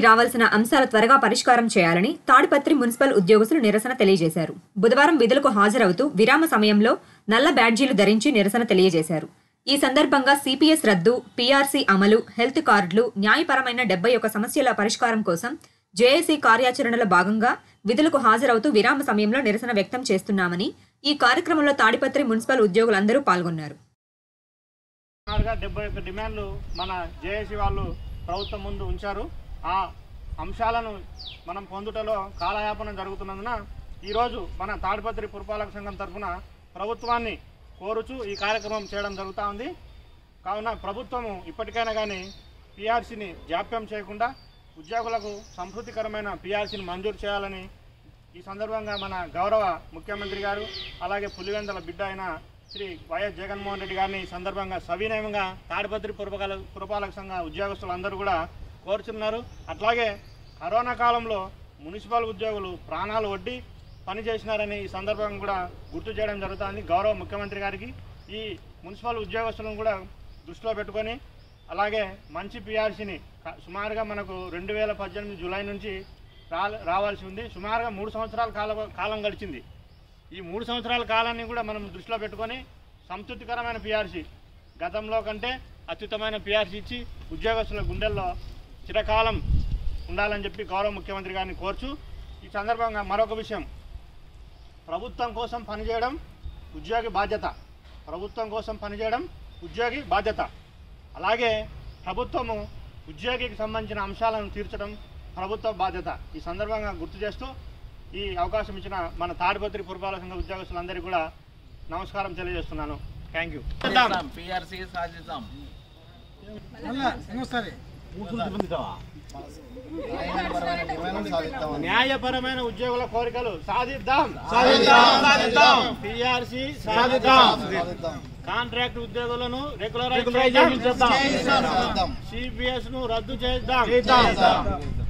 రావాల్సిన అంశాల త్వరగా పరిష్కారం చేయాలని తాడిపత్రి మున్సిపల్ ఉద్యోగస్తులు నిరసన తెలియజేశారు బుధవారం విధులకు హాజరవుతూ విరామ సమయంలో నల్ల బ్యాడ్జీలు ధరించి నిరసన తెలియజేశారు ఈ సందర్భంగా సిపిఎస్ రద్దు పీఆర్సీ అమలు హెల్త్ కార్డులు న్యాయపరమైన డెబ్బై ఒక సమస్యల పరిష్కారం కోసం జేఏసీ కార్యాచరణలో భాగంగా విధులకు హాజరవుతూ విరామ సమయంలో నిరసన వ్యక్తం చేస్తున్నామని ఈ కార్యక్రమంలో తాడిపత్రి మున్సిపల్ ఉద్యోగులందరూ పాల్గొన్నారు సుమారుగా డెబ్బై ఒక్క డిమాండ్లు మన జేఏసీ వాళ్ళు ప్రభుత్వం ముందు ఉంచారు ఆ అంశాలను మనం పొందుటలో కాలయాపన జరుగుతున్నందున ఈరోజు మన తాడిపత్రి పురపాలక సంఘం తరఫున ప్రభుత్వాన్ని కోరుచు ఈ కార్యక్రమం చేయడం జరుగుతూ ఉంది కావున ప్రభుత్వము ఇప్పటికైనా కానీ పిఆర్సీని జాప్యం చేయకుండా ఉద్యోగులకు సంతృప్తికరమైన పిఆర్సీని మంజూరు చేయాలని ఈ సందర్భంగా మన గౌరవ ముఖ్యమంత్రి గారు అలాగే పులివెందల బిడ్డ అయిన శ్రీ వైఎస్ జగన్మోహన్ రెడ్డి గారిని ఈ సందర్భంగా సవినయంగా తాడిపత్రి పురపాల పురపాలక సంఘ ఉద్యోగస్తులందరూ కూడా కోరుచున్నారు అట్లాగే కరోనా కాలంలో మున్సిపల్ ఉద్యోగులు ప్రాణాలు వడ్డీ పనిచేసినారని ఈ సందర్భంగా కూడా గుర్తు చేయడం జరుగుతుంది గౌరవ ముఖ్యమంత్రి గారికి ఈ మున్సిపల్ ఉద్యోగస్తులను కూడా దృష్టిలో పెట్టుకొని అలాగే మంచి పిఆర్సీని సుమారుగా మనకు రెండు వేల పద్దెనిమిది జూలై నుంచి రా రావాల్సి ఉంది సుమారుగా మూడు సంవత్సరాల కాలం కాలం గడిచింది ఈ మూడు సంవత్సరాల కాలాన్ని కూడా మనం దృష్టిలో పెట్టుకొని సంతృప్తికరమైన పిఆర్సీ గతంలో కంటే అత్యుత్తమైన పిఆర్సీ ఇచ్చి ఉద్యోగస్తుల గుండెల్లో చిరకాలం ఉండాలని చెప్పి గౌరవ ముఖ్యమంత్రి గారిని కోర్చు ఈ సందర్భంగా మరొక విషయం ప్రభుత్వం కోసం పనిచేయడం ఉద్యోగి బాధ్యత ప్రభుత్వం కోసం పనిచేయడం ఉద్యోగి బాధ్యత అలాగే ప్రభుత్వము ఉద్యోగికి సంబంధించిన అంశాలను తీర్చడం ప్రభుత్వ బాధ్యత ఈ సందర్భంగా గుర్తు చేస్తూ ఈ అవకాశం ఇచ్చిన మన తాడిపత్రి పురపాలక సంఘ ఉద్యోగస్తులందరికీ కూడా నమస్కారం తెలియజేస్తున్నాను థ్యాంక్ యూ పిఆర్సీ సాధిద్దాం న్యాయపరమైన ఉద్యోగుల కోరికలు సాధిద్దాం సాధిద్దాం, సాధిద్దాం. పిఆర్సీ సాధిద్దాం కాంట్రాక్ట్ ఉద్యోగులను రెగ్యులరైజ్ చేద్దాం సిపిఎస్ ను రద్దు చేద్దాం